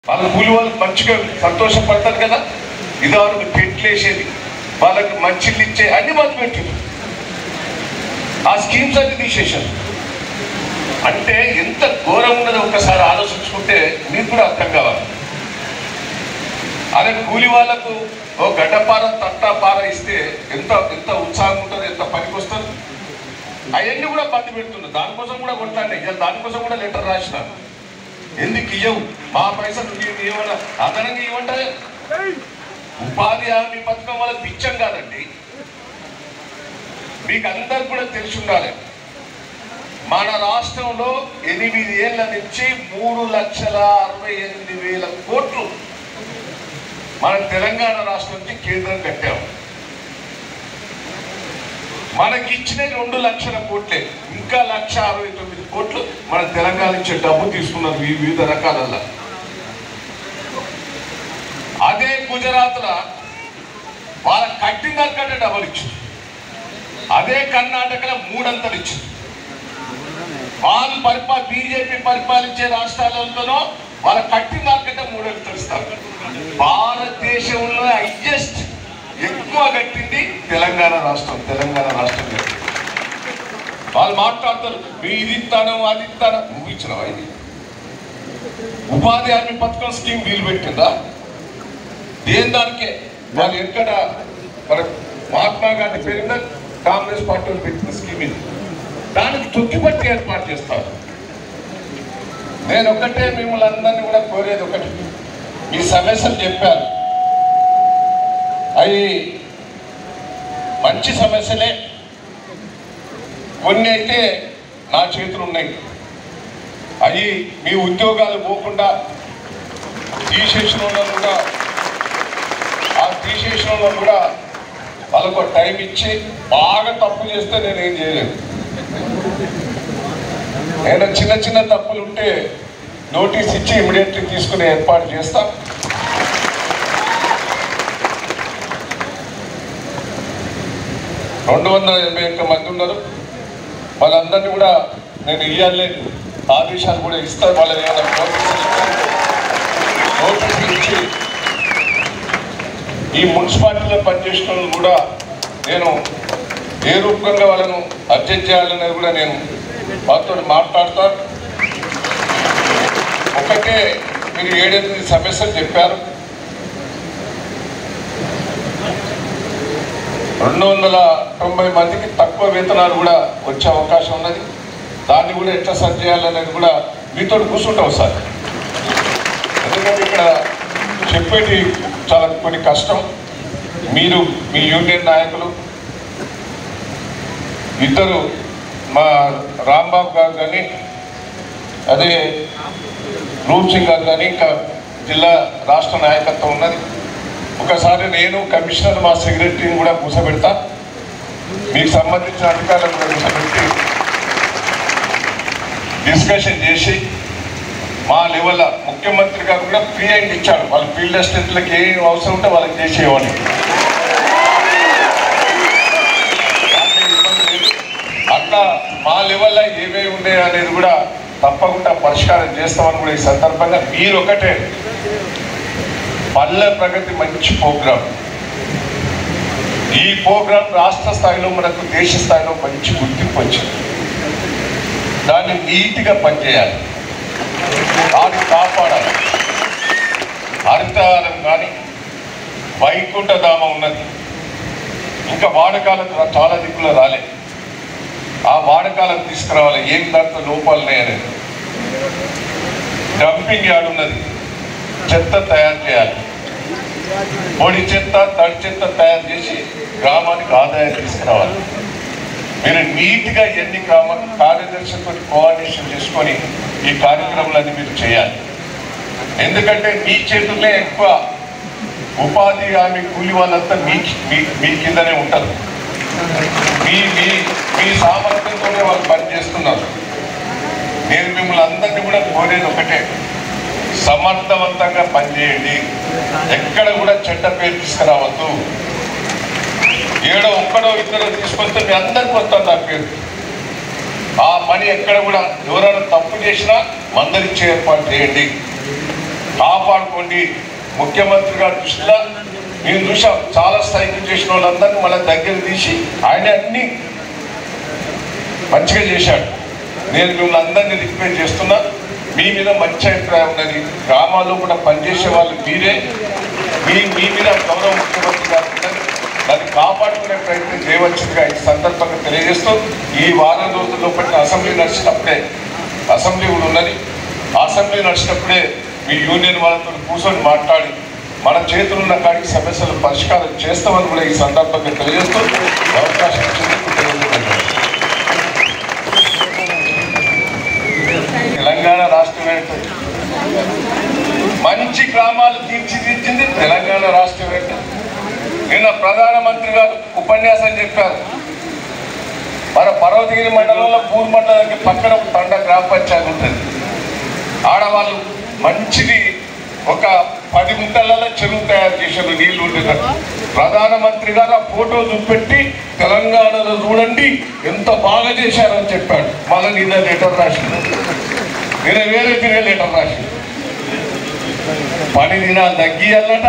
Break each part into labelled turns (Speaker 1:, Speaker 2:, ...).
Speaker 1: వాళ్ళ కూలి వాళ్ళకి మంచిగా సంతోషపడతారు కదా ఇది వాళ్ళకి పెట్లు వేసేది వాళ్ళకి మంచిళ్ళు ఇచ్చే అన్ని మాకు పెట్టింది ఆ స్కీమ్స్ అన్ని తీసేశారు అంటే ఎంత ఘోరం ఉన్నదో ఒకసారి ఆలోచించుకుంటే మీకు కూడా అర్థం కావాలి అదే కూలి వాళ్ళకు ఓ గడ్డపార తట్టాపార ఇస్తే ఎంత ఎంత ఉత్సాహం ఉంటుంది ఎంత పనికి వస్తుంది అవన్నీ కూడా బంద్ పెడుతున్నారు దానికోసం కూడా కొట్టాను ఇక దానికోసం కూడా లెటర్ రాసిన ఎందుకు ఇయ్యవు మా పైసలు మీరు ఇవ్వన అదనంగా ఇవ్వంటే ఉపాధి హామీ పథకం వల్ల పిచ్చం కాదండి మీకు అందరికి కూడా తెలిసి ఉండాలి మన రాష్ట్రంలో ఎనిమిది ఏళ్ల నుంచి మూడు లక్షల అరవై ఎనిమిది వేల కోట్లు మన తెలంగాణ రాష్ట్రం నుంచి కేంద్రం కట్టాము మనకి ఇచ్చిన రెండు లక్షల కోట్లే ఇంకా లక్ష అరవై తొమ్మిది కోట్లు మన తెలంగాణ నుంచి డబ్బు తీసుకున్నారు వి- వివిధ రకాలల్లో అదే గుజరాత్ వాళ్ళ కట్టిన దానికంటే డబ్బులు ఇచ్చింది అదే కర్ణాటకలో మూడంతలు ఇచ్చింది వాళ్ళు పరిపా బీజేపీ పరిపాలించే రాష్ట్రాలలోనో వాళ్ళ కట్టిన దానికంటే మూడంతలు ఇస్తారు భారతదేశంలో హైయెస్ట్ ఎక్కువ కట్టింది తెలంగాణ రాష్ట్రం తెలంగాణ రాష్ట్రం కట్టింది. వాళ్ళు మాట్లాడతారు "మీ ఇది ఇస్తాను అది ఇస్తాను నువ్వు ఇచ్చినావా ఇది ఉపాధి హామీ పథకం స్కీమ్ వీలు పెట్టిందా దేని దానికే వాళ్ళు ఎక్కడ మన మహాత్మా గాంధీ పేరు మీద కాంగ్రెస్ పార్టీ వాళ్ళు పెట్టిన స్కీమ్ ఇది దానికి తొక్కిపట్టి ఏర్పాటు చేస్తారు నేను ఒకటే మిమ్మల్ని అందరినీ కూడా కోరేది ఒకటి మీ సమస్యలు చెప్పారు అవి మంచి సమస్యలే కొన్ని అయితే నా చేతులు ఉన్నాయి అవి మీ ఉద్యోగాలు పోకుండా తీసేసిన వాళ్ళను కూడా ఆ తీసేసిన వాళ్ళను కూడా వాళ్ళకు ఒక టైం ఇచ్చి బాగా తప్పు చేస్తే నేను ఏం చేయలేదు నేను చిన్న చిన్న తప్పులు ఉంటే నోటీస్ ఇచ్చి ఇమీడియట్లీ తీసుకునే ఏర్పాటు చేస్తాం రెండు వందల ఎనభై ఒక్క మంది ఉన్నారు వాళ్ళందరినీ కూడా నేను ఇవ్వాలి ఆదేశాలు కూడా ఇస్తాను వాళ్ళని ఏమైనా నోటీసులు ఇస్తే నోటీసులు ఇచ్చి ఈ మున్సిపాలిటీలో పనిచేసిన వాళ్ళు కూడా నేను ఏ రూపంగా వాళ్ళను అడ్జస్ట్ చేయాలనేది కూడా నేను వాళ్ళతో మాట్లాడతా ఒకటే మీరు ఏడెనిమిది సమస్యలు చెప్పారు రెండు వందల తొంభై మందికి తక్కువ వేతనాలు కూడా వచ్చే అవకాశం ఉన్నది దాన్ని కూడా ఎట్లా సరి చేయాలనేది కూడా మీతో కూర్చుంటాం సార్ ఎందుకంటే ఇక్కడ చెప్పేటి చాలా కొన్ని కష్టం మీరు మీ యూనియన్ నాయకులు ఇద్దరు మా రాంబాబు గారు కానీ అదే రూప్ సింగ్ గారు కానీ ఇంకా జిల్లా రాష్ట్ర నాయకత్వం ఉన్నది ఒకసారి నేను కమిషనర్ మా సెక్రటరీని కూడా కూర్చోబెడతా మీకు సంబంధించిన అధికారులను కూడా కూర్చోబెట్టి డిస్కషన్ చేసి మా లెవెల్ ముఖ్యమంత్రి గారు కూడా ఫ్రీ అండ్ ఇచ్చాడు వాళ్ళ ఫీల్డ్ అసిస్టెంట్లకు ఏ అవసరం ఉంటే వాళ్ళకి చేసేవాళ్ళు అట్లా మా లెవెల్లో ఏమేమి ఉన్నాయి అనేది కూడా తప్పకుండా పరిష్కారం చేస్తామని కూడా ఈ సందర్భంగా మీరు ఒకటే పల్లె ప్రగతి మంచి ప్రోగ్రాం ఈ ప్రోగ్రాం రాష్ట్ర స్థాయిలో మనకు దేశ స్థాయిలో మంచి గుర్తింపు వచ్చింది దాన్ని నీట్గా పనిచేయాలి దాన్ని కాపాడాలి హరితహారం కానీ వైకుంఠధామ ఉన్నది ఇంకా వాడకాలకు రా- చాలా దిక్కులో రాలే ఆ వాడకాలకు తీసుకురావాలి ఏం దాంట్లో లోపాలు ఉన్నాయనేది డంపింగ్ యార్డ్ ఉన్నది చెత్త తయారు చేయాలి పొడి చెత్త తడి చెత్త తయారు చేసి గ్రామానికి ఆదాయం తీసుకురావాలి మీరు నీట్గా ఎన్ని గ్రామ కార్యదర్శులతో కోఆర్డినేషన్ చేసుకొని ఈ కార్యక్రమాలన్నీ మీరు చేయాలి ఎందుకంటే మీ చేతుల్లో ఎక్కువ ఉపాధి హామీ కూలి వాళ్ళంతా మీ మీ మీ కిందనే ఉంటారు మీ మీ మీ సామర్థ్యంతోనే వాళ్ళు పనిచేస్తున్నారు నేను మిమ్మల్ని అందరినీ కూడా కోరేది ఒకటే సమర్థవంతంగా పనిచేయండి ఎక్కడ కూడా చెడ్డ పేరు తీసుకురావద్దు ఏడో ఒక్కడో ఇద్దరు తీసుకొస్తే మీ అందరికి వస్తుంది ఆ పేరు ఆ పని ఎక్కడ కూడా ఎవరైనా తప్పు చేసినా మందలిచ్చే ఏర్పాటు చేయండి కాపాడుకోండి ముఖ్యమంత్రి గారి దృష్టిలో మేము చూసాం చాలా స్థాయికి చేసిన వాళ్ళందరినీ మళ్ళీ దగ్గర తీసి ఆయన అన్ని మంచిగా చేశాడు నేను మిమ్మల్ని అందరినీ రిక్వెస్ట్ చేస్తున్నా మీ మీద మంచి అభిప్రాయం ఉన్నది గ్రామాల్లో కూడా పనిచేసే వాళ్ళు మీరే మీ మీ మీద గౌరవ ముఖ్యమంత్రి గారు ఉన్నది దాన్ని కాపాడుకునే ప్రయత్నం చేయవచ్చుగా ఈ సందర్భంగా తెలియజేస్తూ ఈ వారం రోజుల్లో పట్టిన అసెంబ్లీ నడిచినప్పుడే అసెంబ్లీ కూడా ఉన్నది అసెంబ్లీ నడిచినప్పుడే మీ యూనియన్ వాళ్ళతో కూర్చొని మాట్లాడి మన చేతులు ఉన్న కాడికి సమస్యలు పరిష్కారం చేస్తామని కూడా ఈ సందర్భంగా తెలియజేస్తూ ఈ అవకాశం ఇచ్చినందుకు తెలియజేస్తున్నాను. తెలంగాణ రాష్ట్రం ఏంటంటే మంచి గ్రామాలు తీర్చిదిద్దింది తెలంగాణ రాష్ట్రం ఏంటంటే నిన్న ప్రధానమంత్రి గారు ఉపన్యాసం చెప్పారు మన పర్వతగిరి మండలంలో పూర్ మండలానికి పక్కన తండ గ్రామ పంచాయతీ ఉంటుంది ఆడవాళ్ళు మంచిది ఒక పది గుంటలలో చెరువు తయారు చేశారు నీళ్లు ఉండేటట్టు ప్రధానమంత్రి గారు ఆ ఫోటో చూపెట్టి తెలంగాణలో చూడండి ఎంత బాగా చేశారని చెప్పాడు మళ్ళీ నిన్న లెటర్ రాసింది నిన్న వేరే తినే లెటర్ రాసింది పని దినాలు తగ్గియాలట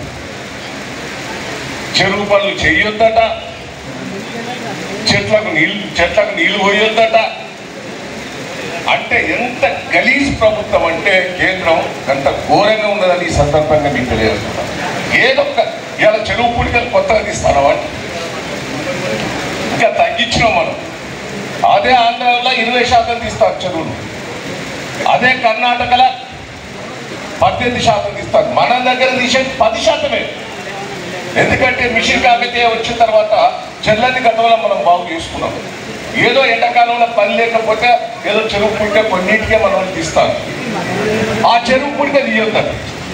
Speaker 1: చెరువు పనులు చెయ్యొద్దట చెట్లకు నీళ్ళు చెట్లకు నీళ్లు పోయొద్దట అంటే ఎంత గలీజ్ ప్రభుత్వం అంటే కేంద్రం ఎంత ఘోరంగా ఉన్నదని ఈ సందర్భంగా మీకు తెలియజేస్తున్నాను ఏదో ఒక ఇవాళ చెరువు పుడికలు కొత్తగా తీస్తాను అంటే ఇంకా తగ్గించినాం మనం అదే ఆంధ్రాలో ఇరవై శాతం తీస్తారు చెరువులు అదే కర్ణాటకలో పద్దెనిమిది శాతం తీస్తారు మన దగ్గర తీసేది పది శాతమే ఎందుకంటే మిషన్ కాకతీయ వచ్చిన తర్వాత చెల్లని గతంలో మనం బాగు చేసుకున్నాం ఏదో ఎండాకాలంలో పని లేకపోతే ఏదో చెరువు పుట్టే కొన్నింటికే మనం తీస్తాం ఆ చెరువు పుట్టే తీయొద్దండి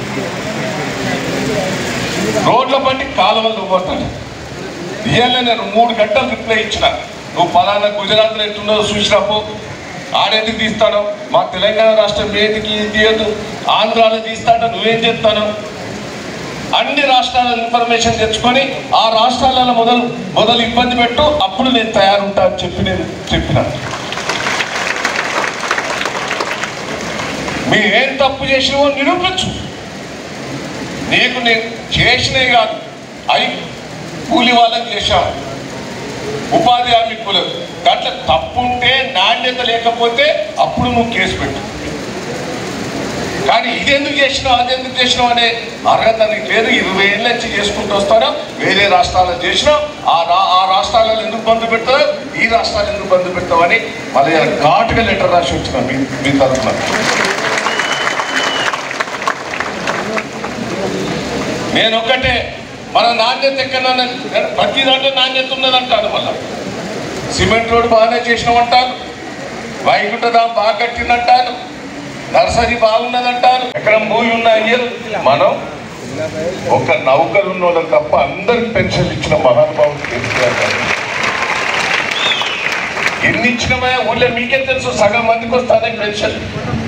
Speaker 1: రోడ్ల బండి కాలువలు దువ్వొద్దండి ఇవాళ నేను మూడు గంటలు రిప్లై ఇచ్చిన నువ్వు పలానా గుజరాత్లో ఎట్లున్నదో చూసినప్పు ఆడేందుకు తీస్తాను మా తెలంగాణ రాష్ట్రం ఏదికి తీయద్దు ఆంధ్రాలో తీస్తాడు నువ్వేం చెప్తాను అన్ని రాష్ట్రాల ఇన్ఫర్మేషన్ తెచ్చుకొని ఆ రాష్ట్రాలలో మొదలు మొదలు ఇబ్బంది పెట్టు అప్పుడు నేను తయారుంటా అని చెప్పి నేను చెప్పిన మీరు ఏం తప్పు చేసినావో నిరూపించు నీకు నేను చేసినవి కాదు అవి కూలి వాళ్ళని చేశాను ఉపాధి హామీ కూలీలు దాంట్లో తప్పు ఉంటే నాణ్యత లేకపోతే అప్పుడు నువ్వు కేసు పెట్టు కానీ ఇది ఎందుకు చేసినావు అది ఎందుకు చేసినావు అనే అర్హత నీకు లేదు ఇరవై ఏళ్ళ నుంచి చేసుకుంటూ వస్తారో వేరే రాష్ట్రాల్లో చేసినావు ఆ రా ఆ రాష్ట్రాలలో ఎందుకు బంధు పెడతావు ఈ రాష్ట్రాలు ఎందుకు బంధు పెడతావు అని మళ్ళీ ఘాటుగా లెటర్ రాసి వచ్చిన మీ మీ తరఫున నేను ఒక్కటే మన నాణ్యత ఎక్కడ ప్రతి దాంట్లో నాణ్యత ఉన్నదంటాను మళ్ళా సిమెంట్ రోడ్ బాగానే చేసినామంటారు వైకుంఠధాం బాగా కట్టిందంటారు నర్సరీ బాగున్నదంటారు ఎక్కడ భూమి ఉన్న అయ్యారు మనం ఒక నౌకలు ఉన్న వాళ్ళకి తప్ప అందరికి పెన్షన్ ఇచ్చిన మహానుభావుడు కేసీఆర్ గారు ఎన్ని ఇచ్చినమా ఊళ్ళో మీకే తెలుసు సగం మందికి వస్తానే పెన్షన్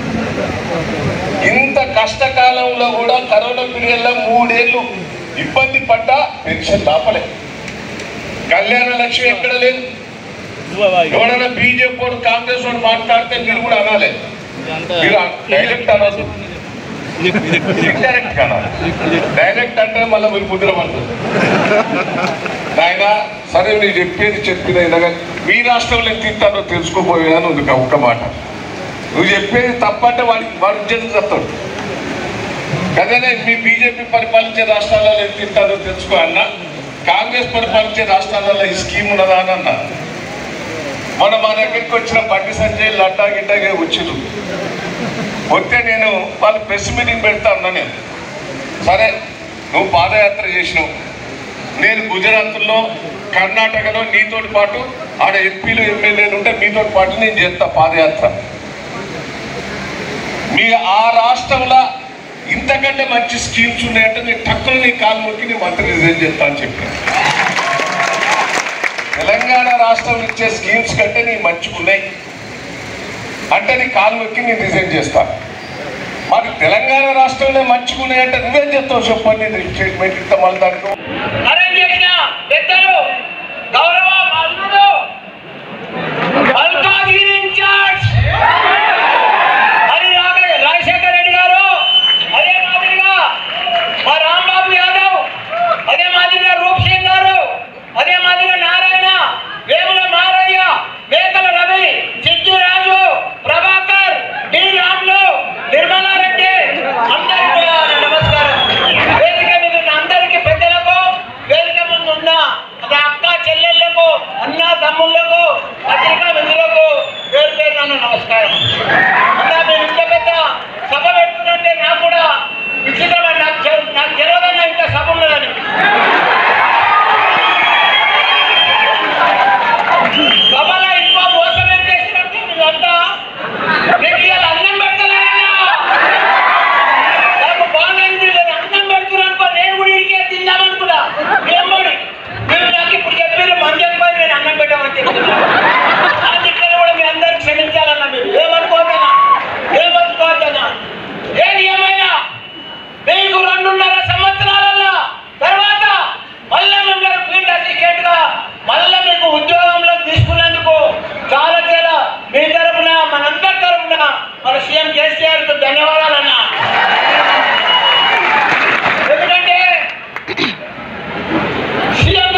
Speaker 1: ఇంత కష్టకాలంలో కూడా కరోనా పీరియడ్లో మూడేళ్ళు ఇబ్బంది పడ్డా పెన్షన్ లాపలే కళ్యాణ లక్ష్మి ఎక్కడ లేదు ఎవరైనా బీజేపీ వాడు కాంగ్రెస్ వాడు మాట్లాడితే మీరు కూడా అనాలి మీరు డైరెక్ట్ అనొద్దు ఇండైరెక్ట్ అనాలి డైరెక్ట్ అంటే మళ్ళీ మీరు ముద్రమంటారు ఆయన సరే నేను చెప్పేది చెప్పిన మీ రాష్ట్రంలో ఎంత తింటారో తెలుసుకోపోయాను ఉంది ఒక్క మాట నువ్వు చెప్పేది తప్పంటే వాడికి వాడు ఇచ్చేది చెప్తాడు కదనే మీ బీజేపీ పరిపాలించే రాష్ట్రాలలో ఎంత తింటారో తెలుసుకో అన్న కాంగ్రెస్ పరిపాలించే రాష్ట్రాలలో ఈ స్కీమ్ ఉన్నదా అని అన్నా మన మా దగ్గరికి వచ్చిన బండి సంజయ్ లడ్డా గిడ్డాగా వచ్చిండు వస్తే నేను వాళ్ళు ప్రెస్ మీటింగ్ పెడతా ఉన్నా నేను సరే నువ్వు పాదయాత్ర చేసినావు నేను గుజరాత్లో కర్ణాటకలో నీతోటి పాటు ఆడ ఎంపీలు ఎమ్మెల్యేలు ఉంటే మీతో పాటు నేను చేస్తా పాదయాత్ర మీ ఆ రాష్ట్రంలో ఇంతకంటే మంచి స్కీమ్స్ ఉన్నాయంటే నేను టక్కున నీ కాలు మొక్కి నీ మంత్రి రిజైన్ చేస్తా అని చెప్పాను తెలంగాణ రాష్ట్రం ఇచ్చే స్కీమ్స్ కంటే నీ మంచిగున్నాయి అంటే నీ కాలు మొక్కి నేను రిజైన్ చేస్తా మరి తెలంగాణ రాష్ట్రంలో మంచిగున్నాయంటే నువ్వేం చెప్తావు చెప్పండి నేను స్టేట్మెంట్ ఇస్తా మళ్ళీ దాంట్లో
Speaker 2: అరేంజ్ చేసిన పెద్దలు గౌరవ మంత్రులు మల్కాజ్గిరి ఇన్ఛార్జ్ హరి రామ రాజశేఖర రెడ్డి గారు అదే సీఎం